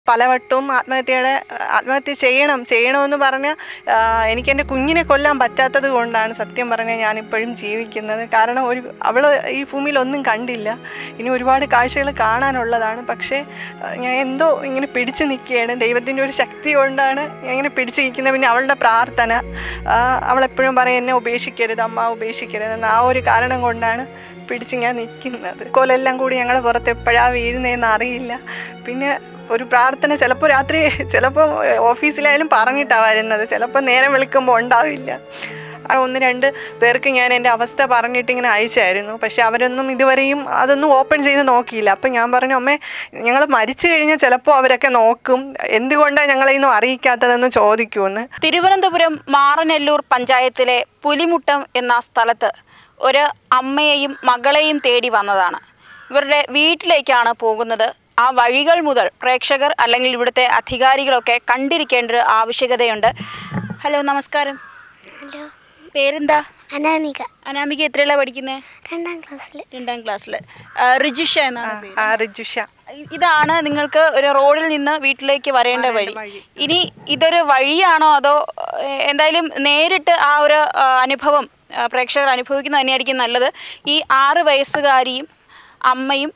പലവട്ടവും ആത്മഹത്യയുടെ ആത്മഹത്യ ചെയ്യണം ചെയ്യണമെന്ന് പറഞ്ഞ് എനിക്ക് എൻ്റെ കുഞ്ഞിനെ കൊല്ലാൻ പറ്റാത്തത് കൊണ്ടാണ് സത്യം പറഞ്ഞാൽ ഞാനിപ്പോഴും ജീവിക്കുന്നത് കാരണം ഒരു അവൾ ഈ ഭൂമിയിൽ ഒന്നും കണ്ടില്ല ഇനി ഒരുപാട് കാഴ്ചകൾ കാണാനുള്ളതാണ് പക്ഷേ ആ, ഞാൻ എന്തോ ഇങ്ങനെ പിടിച്ചു നിൽക്കുകയാണ് ദൈവത്തിൻ്റെ ഒരു ശക്തി കൊണ്ടാണ് ഞാൻ ഇങ്ങനെ പിടിച്ചു നിൽക്കുന്നത് പിന്നെ അവളുടെ പ്രാർത്ഥന ആ, അവളെപ്പോഴും പറയും എന്നെ ഉപേക്ഷിക്കരുത് അമ്മ ഉപേക്ഷിക്കരുത് എന്ന് ആ ഒരു കാരണം കൊണ്ടാണ് പിടിച്ച് ഞാൻ നിൽക്കുന്നത് കോലെല്ലാം കൂടി ഞങ്ങൾ പുറത്ത് എപ്പോഴാണ് വീഴുന്നതെന്ന് അറിയില്ല പിന്നെ ഒരു പ്രാർത്ഥന ചിലപ്പോൾ രാത്രി ചിലപ്പോൾ ഓഫീസിലായാലും പറഞ്ഞിട്ടാണ് വരുന്നത് ചിലപ്പോൾ നേരം വിളിക്കുമ്പോൾ ഉണ്ടാവില്ല ആ ഒന്ന് രണ്ട് പേർക്ക് ഞാൻ എൻ്റെ അവസ്ഥ പറഞ്ഞിട്ട് ഇങ്ങനെ അയച്ചായിരുന്നു പക്ഷെ അവരൊന്നും ഇതുവരെയും അതൊന്നും ഓപ്പൺ ചെയ്ത് നോക്കിയില്ല അപ്പം ഞാൻ പറഞ്ഞു അമ്മേ ഞങ്ങൾ മരിച്ചു കഴിഞ്ഞാൽ ചിലപ്പോൾ അവരൊക്കെ നോക്കും എന്തുകൊണ്ടാണ് ഞങ്ങളെയൊന്നും അറിയിക്കാത്തതെന്ന് ചോദിക്കുമെന്ന് തിരുവനന്തപുരം മാറനെല്ലൂർ പഞ്ചായത്തിലെ പുലിമുട്ടം എന്ന സ്ഥലത്ത് ഒരു അമ്മയെയും മകളെയും തേടി വന്നതാണ് ഇവരുടെ വീട്ടിലേക്കാണ് പോകുന്നത് ആ വഴികൾ മുതൽ പ്രേക്ഷകർ അല്ലെങ്കിൽ ഇവിടുത്തെ അധികാരികളൊക്കെ കണ്ടിരിക്കേണ്ട ഒരു ആവശ്യകതയുണ്ട് ഹലോ നമസ്കാരം ഹലോ പേരെന്താ അനാമിക അനാമിക എത്രയുള്ള പഠിക്കുന്നത് രണ്ടാം ക്ലാസ്സിൽ രണ്ടാം ക്ലാസ്സിൽ റിജിഷ എന്നാണ് പേര് ആ റിജുഷ ഇതാണ് നിങ്ങൾക്ക് ഒരു റോഡിൽ നിന്ന് വീട്ടിലേക്ക് വരേണ്ട വഴി ഇനി ഇതൊരു വഴിയാണോ അതോ ഏഹ്, എന്തായാലും നേരിട്ട് ആ ഒരു ആ, അനുഭവം ആ, പ്രേക്ഷകർ അനുഭവിക്കുന്നത് തന്നെയായിരിക്കും നല്ലത് ഈ ആറ് വയസ്സുകാരിയും അമ്മയും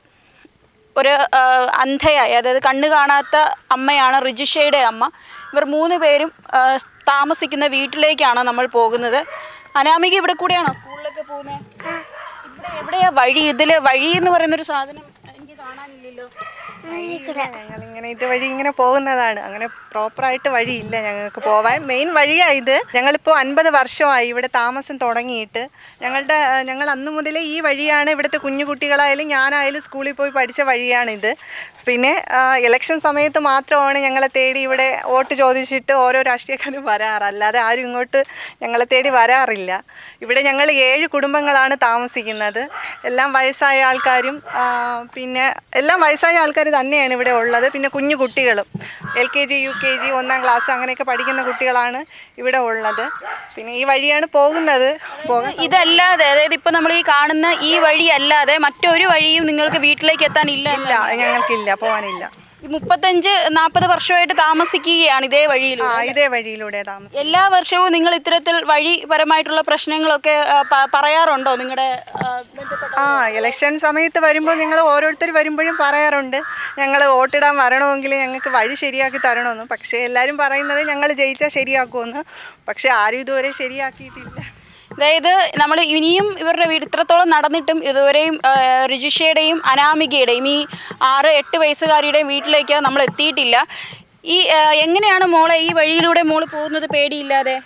ഒരു ആ, അന്ധയായ അതായത് കണ്ണ് കാണാത്ത അമ്മയാണ് റിജിഷയുടെ അമ്മ ഇവർ മൂന്ന് പേരും ആ, താമസിക്കുന്ന വീട്ടിലേക്കാണ് നമ്മൾ പോകുന്നത് അനാമിക ഇവിടെ കൂടെയാണോ സ്കൂളിലൊക്കെ പോകുന്നത് ഇവിടെ എവിടെയാ വഴി ഇതില് വഴി എന്ന് പറയുന്ന ഒരു സാധനം എനിക്ക് കാണാനില്ലല്ലോ ഞങ്ങളിങ്ങനെ ഇതുവഴി ഇങ്ങനെ പോകുന്നതാണ് അങ്ങനെ പ്രോപ്പറായിട്ട് വഴിയില്ല ഞങ്ങൾക്ക് പോവാൻ മെയിൻ വഴിയാ ഇത് ഞങ്ങളിപ്പോൾ അൻപത് വർഷമായി ഇവിടെ താമസം തുടങ്ങിയിട്ട് ഞങ്ങളുടെ ആ, ഞങ്ങൾ അന്നു മുതലേ ഈ വഴിയാണ് ഇവിടുത്തെ കുഞ്ഞു കുട്ടികളായാലും ഞാനായാലും സ്കൂളിൽ പോയി പഠിച്ച വഴിയാണിത് പിന്നെ ഇലക്ഷൻ സമയത്ത് മാത്രമാണ് ഞങ്ങളെ തേടി ഇവിടെ വോട്ട് ചോദിച്ചിട്ട് ഓരോ രാഷ്ട്രീയക്കാരും വരാറ് അല്ലാതെ ആരും ഇങ്ങോട്ട് ഞങ്ങളെ തേടി വരാറില്ല ഇവിടെ ഞങ്ങൾ ഏഴ് കുടുംബങ്ങളാണ് താമസിക്കുന്നത് എല്ലാം വയസ്സായ ആൾക്കാരും ആ, പിന്നെ എല്ലാം വയസ്സായ ആൾക്കാർ തന്നെയാണ് ഇവിടെ ഉള്ളത് പിന്നെ കുഞ്ഞു കുട്ടികളും L K G U K G ഒന്നാം ക്ലാസ് അങ്ങനെയൊക്കെ പഠിക്കുന്ന കുട്ടികളാണ് ഇവിടെ ഉള്ളത് പിന്നെ ഈ വഴിയാണ് പോകുന്നത് പോകാൻ ഇതല്ലാതെ അതായത് ഇപ്പൊ നമ്മൾ ഈ കാണുന്ന ഈ വഴി അല്ലാതെ മറ്റൊരു വഴിയും നിങ്ങൾക്ക് വീട്ടിലേക്ക് എത്താൻ ഇല്ല ഇല്ല ഞങ്ങൾക്കില്ല പോകാനില്ല ഈ മുപ്പത്തഞ്ച് നാൽപ്പത് വർഷമായിട്ട് താമസിക്കുകയാണ് ഇതേ വഴിയിൽ ആ ഇതേ വഴിയിലൂടെ താമസം എല്ലാ വർഷവും നിങ്ങൾ ഇത്തരത്തിൽ വഴിപരമായിട്ടുള്ള പ്രശ്നങ്ങളൊക്കെ ആ, പ- പറയാറുണ്ടോ നിങ്ങളുടെ ആ, ബന്ധപ്പെട്ട ആ ഇലക്ഷൻ സമയത്ത് വരുമ്പോൾ നിങ്ങൾ ഓരോരുത്തർ വരുമ്പോഴും പറയാറുണ്ട് ഞങ്ങൾ വോട്ടിടാൻ വരണമെങ്കിൽ ഞങ്ങൾക്ക് വഴി ശരിയാക്കി തരണമെന്ന് പക്ഷേ എല്ലാവരും പറയുന്നത് ഞങ്ങൾ ജയിച്ചാൽ ശരിയാക്കുമെന്ന് പക്ഷേ ആരും ഇതുവരെ ശരിയാക്കിയിട്ടില്ല അതായത് നമ്മൾ ഇനിയും ഇവരുടെ വീട് ഇത്രത്തോളം നടന്നിട്ടും ഇതുവരെയും ആ, റിജിഷയുടെയും അനാമികയുടെയും ഈ ആറ് എട്ട് വയസ്സുകാരിയുടെയും വീട്ടിലേക്ക് നമ്മൾ എത്തിയിട്ടില്ല ഈ ആ, എങ്ങനെയാണ് മോളെ ഈ വഴിയിലൂടെ മോള് പോകുന്നത് പേടിയില്ലാതെ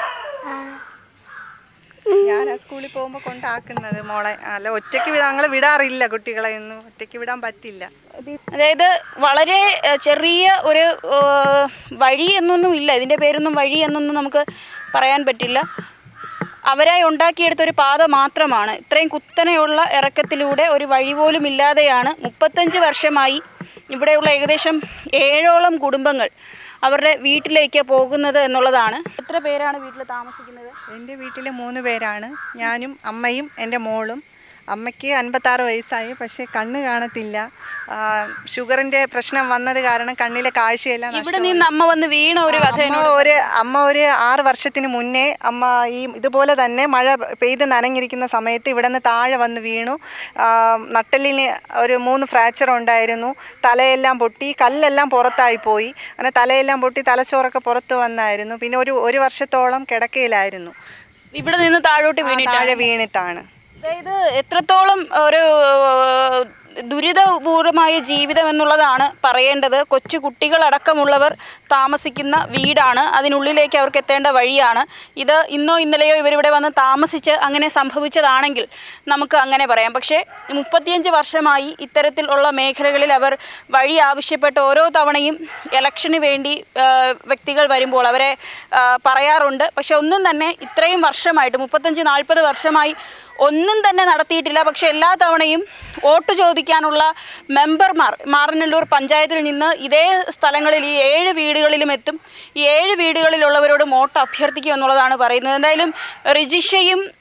ഞാൻ ആ സ്കൂളിൽ പോകുമ്പോൾ കൊണ്ടാക്കുന്നത് മോളെ അല്ല ഒറ്റയ്ക്ക് വിടാ ഞങ്ങൾ വിടാറില്ല കുട്ടികളെ ഒന്നും ഒറ്റയ്ക്ക് വിടാൻ പറ്റില്ല അതായത് വളരെ ആ, ചെറിയ ഒരു ആ, വഴി എന്നൊന്നും ഇല്ല ഇതിൻ്റെ പേരൊന്നും വഴി എന്നൊന്നും നമുക്ക് പറയാൻ പറ്റില്ല അവരായി ഉണ്ടാക്കിയെടുത്ത ഒരു പാത മാത്രമാണ് ഇത്രയും കുത്തനെയുള്ള ഇറക്കത്തിലൂടെ ഒരു വഴി പോലും ഇല്ലാതെയാണ് മുപ്പത്തഞ്ച് വർഷമായി ഇവിടെയുള്ള ഏകദേശം ഏഴോളം കുടുംബങ്ങൾ അവരുടെ വീട്ടിലേക്ക് പോകുന്നത് എന്നുള്ളതാണ് എത്ര പേരാണ് വീട്ടിൽ താമസിക്കുന്നത് എൻ്റെ വീട്ടിൽ മൂന്ന് പേരാണ് ഞാനും അമ്മയും എൻ്റെ മോളും അമ്മയ്ക്ക് അൻപത്താറ് വയസ്സായി പക്ഷേ കണ്ണ് കാണത്തില്ല ആ, ഷുഗറിൻ്റെ പ്രശ്നം വന്നത് കാരണം കണ്ണിലെ കാഴ്ചയെല്ലാം ഇവിടെ നിന്ന് അമ്മ വന്ന് വീണ ഒരു കഥ അമ്മ ഒരു അമ്മ ഒരു ആറ് വർഷത്തിന് മുന്നേ അമ്മ ഈ ഇതുപോലെ തന്നെ മഴ പെയ്ത് നനഞ്ഞിരിക്കുന്ന സമയത്ത് ഇവിടെ നിന്ന് താഴെ വന്ന് വീണു ആ, നട്ടെല്ലിന് ഒരു മൂന്ന് ഫ്രാക്ചർ ഉണ്ടായിരുന്നു തലയെല്ലാം പൊട്ടി കല്ലെല്ലാം പുറത്തായി പോയി അങ്ങനെ തലയെല്ലാം പൊട്ടി തലച്ചോറൊക്കെ പുറത്ത് വന്നായിരുന്നു പിന്നെ ഒരു ഒരു വർഷത്തോളം കിടക്കയിലായിരുന്നു ഇവിടെ നിന്ന് താഴോട്ട് ആ, വീണിട്ട് താഴെ വീണിട്ടാണ് അതായത് എത്രത്തോളം ഒരു ദുരിതപൂർവമായ ജീവിതം എന്നുള്ളതാണ് പറയേണ്ടത് കൊച്ചു കുട്ടികളടക്കമുള്ളവർ താമസിക്കുന്ന വീടാണ് അതിനുള്ളിലേക്ക് അവർക്ക് എത്തേണ്ട വഴിയാണ് ഇത് ഇന്നോ ഇന്നലെയോ ഇവരിവിടെ വന്ന് താമസിച്ച് അങ്ങനെ സംഭവിച്ചതാണെങ്കിൽ നമുക്ക് അങ്ങനെ പറയാം പക്ഷേ മുപ്പത്തിയഞ്ച് വർഷമായി ഇത്തരത്തിൽ ഉള്ള മേഖലകളിൽ അവർ വഴി ആവശ്യപ്പെട്ട് ഓരോ തവണയും ഇലക്ഷന് വേണ്ടി ആ, വ്യക്തികൾ വരുമ്പോൾ അവരെ ആ, പറയാറുണ്ട് പക്ഷെ ഒന്നും തന്നെ ഇത്രയും വർഷമായിട്ട് മുപ്പത്തഞ്ച് നാൽപ്പത് വർഷമായി ഒന്നും തന്നെ നടത്തിയിട്ടില്ല പക്ഷെ എല്ലാ തവണയും വോട്ട് ചോദിക്കാനുള്ള മെമ്പർമാർ മാറനല്ലൂർ പഞ്ചായത്തിൽ നിന്ന് ഇതേ സ്ഥലങ്ങളിൽ ഈ ഏഴ് വീടുകളിലും എത്തും ഈ ഏഴ് വീടുകളിലുള്ളവരോട് വോട്ട് അഭ്യർത്ഥിക്കും എന്നുള്ളതാണ് പറയുന്നത് എന്തായാലും റിജിഷയും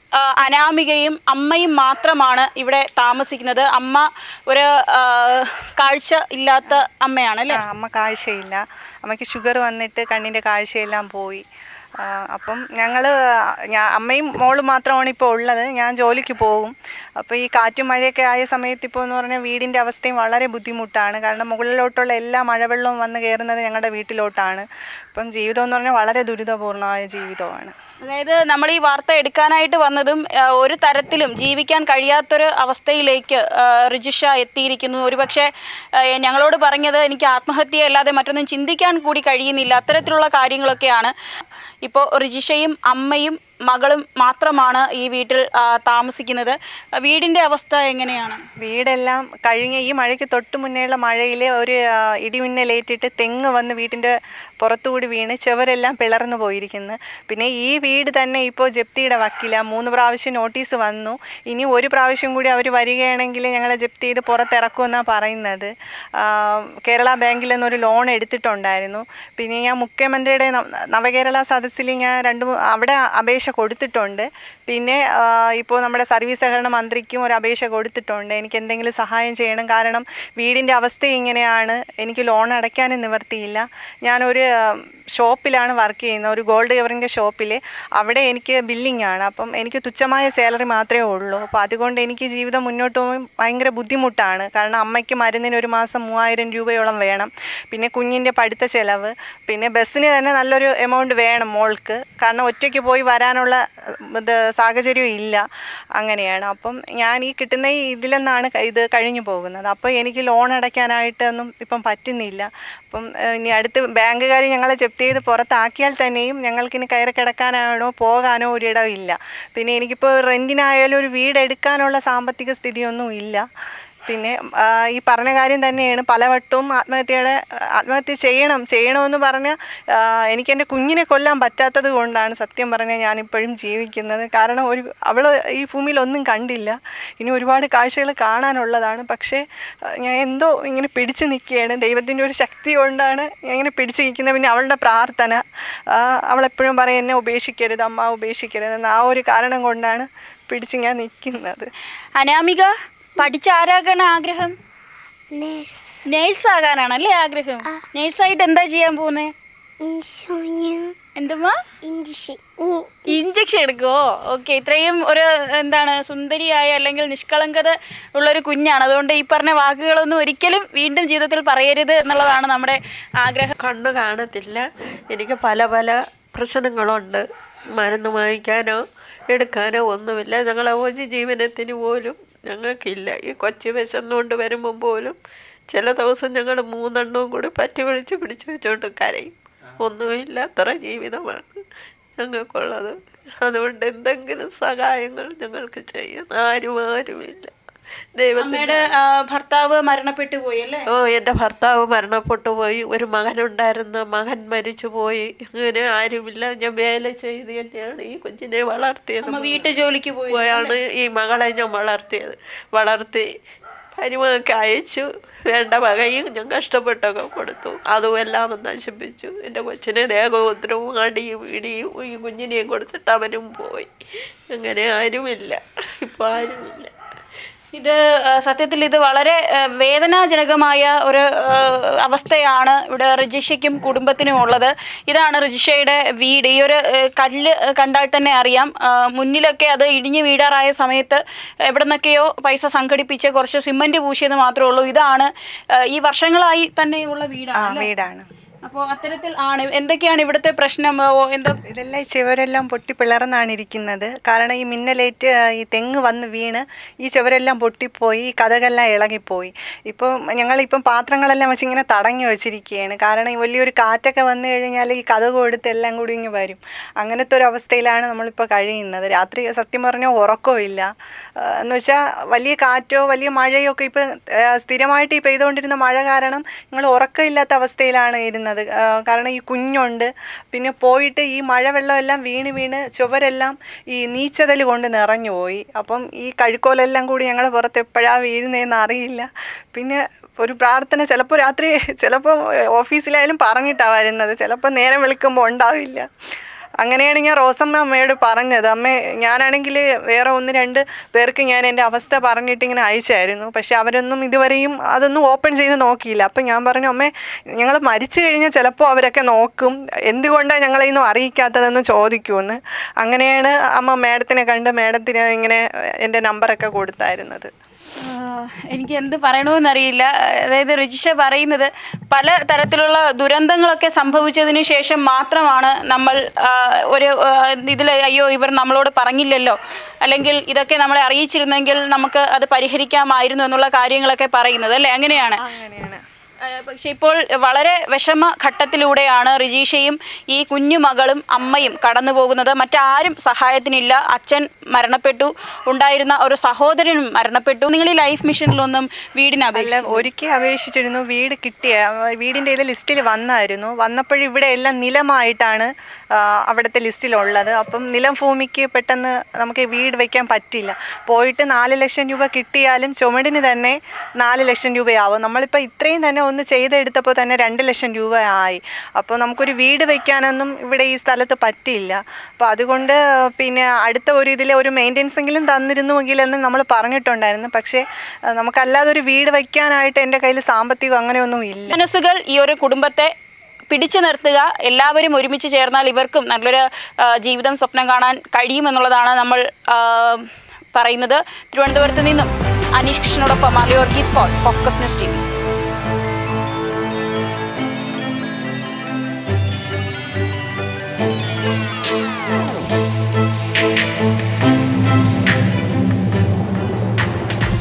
ആ, അനാമികയും അമ്മയും മാത്രമാണ് ഇവിടെ താമസിക്കുന്നത് അമ്മ ഒരു ആ, കാഴ്ച ഇല്ലാത്ത അമ്മയാണ് അല്ലേ ആ, അമ്മ കാഴ്ചയില്ല അമ്മയ്ക്ക് ഷുഗർ വന്നിട്ട് കണ്ണിൻ്റെ കാഴ്ചയെല്ലാം പോയി ആ, അപ്പം ഞങ്ങൾ ഞാൻ അമ്മയും മോളും മാത്രമാണ് ഇപ്പോൾ ഉള്ളത് ഞാൻ ജോലിക്ക് പോകും അപ്പോൾ ഈ കാറ്റും മഴയൊക്കെ ആയ സമയത്ത് ഇപ്പോൾ എന്ന് പറഞ്ഞാൽ വീടിൻ്റെ അവസ്ഥയും വളരെ ബുദ്ധിമുട്ടാണ് കാരണം മുകളിലോട്ടുള്ള എല്ലാ മഴവെള്ളവും വന്ന് കയറുന്നത് ഞങ്ങളുടെ വീട്ടിലോട്ടാണ് അപ്പം ജീവിതം എന്ന് പറഞ്ഞാൽ വളരെ ദുരിതപൂർണ്ണമായ ജീവിതമാണ് അതായത് നമ്മൾ ഈ വാർത്ത എടുക്കാനായിട്ട് വന്നതും ആ, ഒരു തരത്തിലും ജീവിക്കാൻ കഴിയാത്തൊരു അവസ്ഥയിലേക്ക് ആ, റിജിഷ എത്തിയിരിക്കുന്നു ഒരുപക്ഷെ ആ, ഞങ്ങളോട് പറഞ്ഞത് എനിക്ക് ആത്മഹത്യ അല്ലാതെ മറ്റൊന്നും ചിന്തിക്കാൻ കൂടി കഴിയുന്നില്ല അത്തരത്തിലുള്ള കാര്യങ്ങളൊക്കെയാണ് ഇപ്പോൾ റിജിഷയും അമ്മയും മകളും മാത്രമാണ് ഈ വീട്ടിൽ ആ, താമസിക്കുന്നത് ആ, വീടിൻ്റെ അവസ്ഥ എങ്ങനെയാണ് വീടെല്ലാം കഴിഞ്ഞ ഈ മഴയ്ക്ക് തൊട്ട് മുന്നേയുള്ള മഴയിൽ ഒരു ആ, ഇടിമിന്നലേറ്റിട്ട് തെങ്ങ് വന്ന് വീട്ടിൻ്റെ പുറത്തുകൂടി വീണ് ചുവരെല്ലാം പിളർന്നു പോയിരിക്കുന്നു പിന്നെ ഈ വീട് തന്നെ ഇപ്പോൾ ജപ്തിയുടെ വക്കില മൂന്ന് പ്രാവശ്യം നോട്ടീസ് വന്നു ഇനി ഒരു പ്രാവശ്യം കൂടി അവർ വരികയാണെങ്കിൽ ഞങ്ങളെ ജപ്തി ചെയ്ത് പുറത്തിറക്കുമെന്നാണ് പറയുന്നത് ആ, കേരള ബാങ്കിൽ നിന്നൊരു ലോൺ എടുത്തിട്ടുണ്ടായിരുന്നു പിന്നെ ഞാൻ മുഖ്യമന്ത്രിയുടെ നവ- നവകേരള സദസ്സിൽ ഞാൻ രണ്ട് മൂ- അവിടെ അപേക്ഷ കൊടുത്തിട്ടുണ്ട് പിന്നെ ഇപ്പോൾ നമ്മുടെ സർവീസ് സഹകരണ മന്ത്രിക്കും ഒരു അപേക്ഷ കൊടുത്തിട്ടുണ്ട് എനിക്ക് എന്തെങ്കിലും സഹായം ചെയ്യണം കാരണം വീടിൻ്റെ അവസ്ഥ ഇങ്ങനെയാണ് എനിക്ക് ലോൺ അടയ്ക്കാനും നിവർത്തിയില്ല ഞാനൊരു ആ, ഷോപ്പിലാണ് വർക്ക് ചെയ്യുന്നത് ഒരു ഗോൾഡ് കവറിൻ്റെ ഷോപ്പിൽ അവിടെ എനിക്ക് ബില്ലിംഗ് ആണ് അപ്പം എനിക്ക് തുച്ഛമായ സാലറി മാത്രമേ ഉള്ളൂ അപ്പോൾ അതുകൊണ്ട് എനിക്ക് ജീവിതം മുന്നോട്ട് പോകാൻ ഭയങ്കര ബുദ്ധിമുട്ടാണ് കാരണം അമ്മയ്ക്ക് മരുന്നിന് ഒരു മാസം മൂവായിരം രൂപയോളം വേണം പിന്നെ കുഞ്ഞിൻ്റെ പഠിത്ത ചെലവ് പിന്നെ ബസ്സിന് തന്നെ നല്ലൊരു എമൗണ്ട് വേണം മോൾക്ക് കാരണം ഒറ്റയ്ക്ക് പോയി വരാനുള്ള ഇത് സാഹചര്യം ഇല്ല അങ്ങനെയാണ് അപ്പം ഞാൻ ഈ കിട്ടുന്ന ഈ ഇതിലെന്നാണ് ക- ഇത് കഴിഞ്ഞു പോകുന്നത് അപ്പോൾ എനിക്ക് ലോൺ അടയ്ക്കാനായിട്ടൊന്നും ഇപ്പം പറ്റുന്നില്ല അപ്പം ഏഹ്, ഇനി അടുത്ത് ബാങ്കുകാർ ഞങ്ങളെ ജപ്തി ചെയ്ത് പുറത്താക്കിയാൽ തന്നെയും ഞങ്ങൾക്കിനി കയറി കിടക്കാനാണോ പോകാനോ ഒരിടമില്ല പിന്നെ എനിക്കിപ്പോൾ റെൻറ്റിനായാലും ഒരു വീട് എടുക്കാനുള്ള സാമ്പത്തിക സ്ഥിതിയൊന്നും ഇല്ല പിന്നെ ആ, ഈ പറഞ്ഞ കാര്യം തന്നെയാണ് പലവട്ടവും ആത്മഹത്യയുടെ ആത്മഹത്യ ചെയ്യണം ചെയ്യണമെന്ന് പറഞ്ഞാൽ എനിക്ക് എൻ്റെ കുഞ്ഞിനെ കൊല്ലാൻ പറ്റാത്തത് കൊണ്ടാണ് സത്യം പറഞ്ഞാൽ ഞാനിപ്പോഴും ജീവിക്കുന്നത് കാരണം ഒരു അവൾ ഈ ഭൂമിയിൽ ഒന്നും കണ്ടില്ല ഇനി ഒരുപാട് കാഴ്ചകൾ കാണാനുള്ളതാണ് പക്ഷേ ആ, ഞാൻ എന്തോ ഇങ്ങനെ പിടിച്ചു നിൽക്കുകയാണ് ദൈവത്തിൻ്റെ ഒരു ശക്തി കൊണ്ടാണ് ഞാൻ ഇങ്ങനെ പിടിച്ചു നിൽക്കുന്നത് പിന്നെ അവളുടെ പ്രാർത്ഥന ആ, അവളെപ്പോഴും പറയും എന്നെ ഉപേക്ഷിക്കരുത് അമ്മ ഉപേക്ഷിക്കരുത് എന്ന ആ ഒരു കാരണം കൊണ്ടാണ് പിടിച്ച് ഞാൻ നിൽക്കുന്നത് അനാമിക പഠിച്ച ആരാകാൻ ആഗ്രഹം നേഴ്സ് നേഴ്സ് ആകാനാണല്ലേ ആഗ്രഹം നേഴ്സായിട്ട് എന്താ ചെയ്യാൻ പോകുന്നത് ഇൻഷോയും എന്തുമ്മാ ഇൻഡിഷൻ ഇഞ്ചക്ഷൻ എടുക്കുമോ ഓക്കെ ഇത്രയും ഒരു എന്താണ് സുന്ദരിയായ അല്ലെങ്കിൽ നിഷ്കളങ്കത ഉള്ളൊരു കുഞ്ഞാണ് അതുകൊണ്ട് ഈ പറഞ്ഞ വാക്കുകളൊന്നും ഒരിക്കലും വീണ്ടും ജീവിതത്തിൽ പറയരുത് എന്നുള്ളതാണ് നമ്മുടെ ആഗ്രഹം കണ്ണു കാണത്തില്ല എനിക്ക് പല പല പ്രശ്നങ്ങളുണ്ട് മരുന്ന് വാങ്ങിക്കാനോ എടുക്കാനോ ഒന്നുമില്ല ഞങ്ങളെ ഒരു ജീവനത്തിന് പോലും ഞങ്ങൾക്കില്ല ഈ കൊച്ചു വിശന്നുകൊണ്ട് വരുമ്പോൾ പോലും ചില ദിവസം ഞങ്ങൾ മൂന്നെണ്ണവും കൂടി പറ്റി പിടിച്ച് പിടിച്ച് വെച്ചുകൊണ്ട് കരയും ഒന്നുമില്ലാത്ര ജീവിതമാണ് ഞങ്ങൾക്കുള്ളത് അതുകൊണ്ട് എന്തെങ്കിലും സഹായങ്ങൾ ഞങ്ങൾക്ക് ചെയ്യാൻ ആരും ആരുമില്ല ദൈവത്തിൻ്റെ അമ്മയുടെ ആ, ഭർത്താവ് മരണപ്പെട്ടു പോയി അല്ലേ ഓ എൻ്റെ ഭർത്താവ് മരണപ്പെട്ടു പോയി ഒരു മകനുണ്ടായിരുന്നു മകൻ മരിച്ചു പോയി അങ്ങനെ ആരുമില്ല ഞാൻ വേല ചെയ്ത് തന്നെയാണ് ഈ കുഞ്ഞിനെ വളർത്തിയത് അമ്മ വീട്ടു ജോലിക്ക് പോയി പോയാണ് ഈ മകളെ ഞാൻ വളർത്തിയത് വളർത്തി പരിമൊക്കെ അയച്ചു വേണ്ട വകയും ഞാൻ കഷ്ടപ്പെട്ടൊക്കെ കൊടുത്തു അതും എല്ലാം നശിപ്പിച്ചു എൻ്റെ കൊച്ചിനെ ദേഹോദ്രവും അടിയും ഇടിയും ഈ കുഞ്ഞിനെയും കൊടുത്തിട്ട് അവനും പോയി അങ്ങനെ ആരുമില്ല ഇപ്പോൾ ആരുമില്ല ഇത് ആ, സത്യത്തിൽ ഇത് വളരെ ആ, വേദനാജനകമായ ഒരു ആ, അവസ്ഥയാണ് ഇവിടെ റിജിഷയ്ക്കും കുടുംബത്തിനും ഉള്ളത് ഇതാണ് റിജിഷയുടെ വീട് ഈ ഒരു ആ, കല്ല് കണ്ടാൽ തന്നെ അറിയാം ആ, മുന്നിലൊക്കെ അത് ഇടിഞ്ഞു വീടാറായ സമയത്ത് എവിടെ നിന്നൊക്കെയോ പൈസ സംഘടിപ്പിച്ച് കുറച്ച് സിമൻറ്റ് പൂശിയത് മാത്രമേ ഉള്ളൂ ഇതാണ് ആ, ഈ വർഷങ്ങളായി തന്നെയുള്ള ആ വീടാണ് വീടാണ് അപ്പോൾ അത്തരത്തിൽ ആണ് എന്തൊക്കെയാണ് ഇവിടുത്തെ പ്രശ്നം ഓ, എന്തോ ഇതെല്ലാം ഈ ചുവരെല്ലാം പൊട്ടി പിളർന്നാണ് ഇരിക്കുന്നത് കാരണം ഈ മിന്നലേറ്റ് ആ, ഈ തെങ്ങ് വന്ന് വീണ് ഈ ചുവരെല്ലാം പൊട്ടിപ്പോയി ഈ കഥകെല്ലാം ഇളകിപ്പോയി ഇപ്പോൾ ഞങ്ങളിപ്പം പാത്രങ്ങളെല്ലാം വെച്ച് ഇങ്ങനെ തടഞ്ഞു വെച്ചിരിക്കുകയാണ് കാരണം ഈ വലിയൊരു കാറ്റൊക്കെ വന്നു കഴിഞ്ഞാൽ ഈ കഥ കൊടുത്ത് എല്ലാം കൂടി ഇങ്ങ് വരും അങ്ങനത്തെ ഒരു അവസ്ഥയിലാണ് നമ്മളിപ്പോൾ കഴിയുന്നത് രാത്രി സത്യം പറഞ്ഞാൽ ഉറക്കമില്ല ആ, എന്ന് വെച്ചാൽ വലിയ കാറ്റോ വലിയ മഴയോ ഒക്കെ ഇപ്പം സ്ഥിരമായിട്ട് ഈ പെയ്തുകൊണ്ടിരുന്ന മഴ കാരണം ഞങ്ങൾ ഉറക്കമില്ലാത്ത അവസ്ഥയിലാണ് ഇരുന്നത് ആ, കാരണം ഈ കുഞ്ഞുണ്ട് പിന്നെ പോയിട്ട് ഈ മഴവെള്ളമെല്ലാം വീണ് വീണ് ചുവരെല്ലാം ഈ നീച്ചതൽ കൊണ്ട് നിറഞ്ഞു പോയി അപ്പം ഈ കഴുക്കോലെല്ലാം കൂടി ഞങ്ങളുടെ പുറത്ത് എപ്പോഴാണ് വീഴുന്നതെന്ന് അറിയില്ല പിന്നെ ഒരു പ്രാർത്ഥന ചിലപ്പോൾ രാത്രി ചിലപ്പോൾ ഓഫീസിലായാലും പറഞ്ഞിട്ടാണ് വരുന്നത് ചിലപ്പോൾ നേരം വിളിക്കുമ്പോൾ ഉണ്ടാവില്ല അങ്ങനെയാണ് ഞാൻ റോസമ്മ അമ്മയോട് പറഞ്ഞത് അമ്മ ഞാനാണെങ്കിൽ വേറെ ഒന്ന് രണ്ട് പേർക്ക് ഞാൻ എൻ്റെ അവസ്ഥ പറഞ്ഞിട്ട് ഇങ്ങനെ അയച്ചായിരുന്നു പക്ഷെ അവരൊന്നും ഇതുവരെയും അതൊന്നും ഓപ്പൺ ചെയ്ത് നോക്കിയില്ല അപ്പം ഞാൻ പറഞ്ഞു അമ്മേ ഞങ്ങൾ മരിച്ചു കഴിഞ്ഞാൽ ചിലപ്പോൾ അവരൊക്കെ നോക്കും എന്തുകൊണ്ടാണ് ഞങ്ങളെ ഇന്നും അറിയിക്കാത്തതെന്ന് ചോദിക്കുമെന്ന് അങ്ങനെയാണ് അമ്മ മേഡത്തിനെ കണ്ട് മേഡത്തിന് ഇങ്ങനെ എൻ്റെ നമ്പറൊക്കെ കൊടുത്തായിരുന്നത് ആഹ് എനിക്ക് എന്ത് പറയണമെന്നറിയില്ല അതായത് രജിഷ പറയുന്നത് പല തരത്തിലുള്ള ദുരന്തങ്ങളൊക്കെ സംഭവിച്ചതിന് ശേഷം മാത്രമാണ് നമ്മൾ ആഹ്, ഒരു ഇതിൽ അയ്യോ ഇവർ നമ്മളോട് പറഞ്ഞില്ലല്ലോ അല്ലെങ്കിൽ ഇതൊക്കെ നമ്മളെ അറിയിച്ചിരുന്നെങ്കിൽ നമുക്ക് അത് പരിഹരിക്കാമായിരുന്നു എന്നുള്ള കാര്യങ്ങളൊക്കെ പറയുന്നത് അല്ലേ അങ്ങനെയാണ് അങ്ങനെയാണ് ഏഹ് പക്ഷെ ഇപ്പോൾ വളരെ വിഷമ ഘട്ടത്തിലൂടെയാണ് റിജീഷയും ഈ കുഞ്ഞു മകളും അമ്മയും കടന്നു പോകുന്നത് മറ്റാരും സഹായത്തിനില്ല അച്ഛൻ മരണപ്പെട്ടു ഉണ്ടായിരുന്ന ഒരു സഹോദരനും മരണപ്പെട്ടു നിങ്ങൾ ഈ ലൈഫ് മിഷനിലൊന്നും വീടിന് അല്ല അപേക്ഷിച്ചു ഒരിക്കൽ അപേക്ഷിച്ചിരുന്നു വീട് കിട്ടിയ വീടിൻ്റെ ഇത് ലിസ്റ്റിൽ വന്നായിരുന്നു വന്നപ്പോഴും ഇവിടെ എല്ലാം നിലമായിട്ടാണ് ആ, അവിടുത്തെ ലിസ്റ്റിലുള്ളത് അപ്പം നിലം ഭൂമിക്ക് പെട്ടെന്ന് നമുക്ക് വീട് വെക്കാൻ പറ്റില്ല പോയിട്ട് നാല് ലക്ഷം രൂപ കിട്ടിയാലും ചുമടിന് തന്നെ നാല് ലക്ഷം രൂപയാവും നമ്മളിപ്പോൾ ഇത്രയും തന്നെ ഒന്ന് ചെയ്തെടുത്തപ്പോൾ തന്നെ രണ്ട് ലക്ഷം രൂപ ആയി അപ്പോൾ നമുക്കൊരു വീട് വെക്കാനൊന്നും ഇവിടെ ഈ സ്ഥലത്ത് പറ്റില്ല അപ്പോൾ അതുകൊണ്ട് പിന്നെ അടുത്ത ഒരു ഇതിലെ ഒരു മെയിൻ്റെനൻസ് എങ്കിലും തന്നിരുന്നുവെങ്കിലെന്ന് നമ്മൾ പറഞ്ഞിട്ടുണ്ടായിരുന്നു പക്ഷേ ആ, നമുക്കല്ലാതെ ഒരു വീട് വയ്ക്കാനായിട്ട് എൻ്റെ കയ്യിൽ സാമ്പത്തികം അങ്ങനെയൊന്നും ഇല്ല മനസ്സുകൾ ഈ ഒരു കുടുംബത്തെ പിടിച്ചു നിർത്തുക എല്ലാവരും ഒരുമിച്ച് ചേർന്നാൽ ഇവർക്കും നല്ലൊരു ആ, ജീവിതം സ്വപ്നം കാണാൻ കഴിയുമെന്നുള്ളതാണ് നമ്മൾ ആ, പറയുന്നത് തിരുവനന്തപുരത്ത് നിന്നും അനീഷ് കൃഷ്ണനോടൊപ്പം മലയോർക്കി spot focus news T V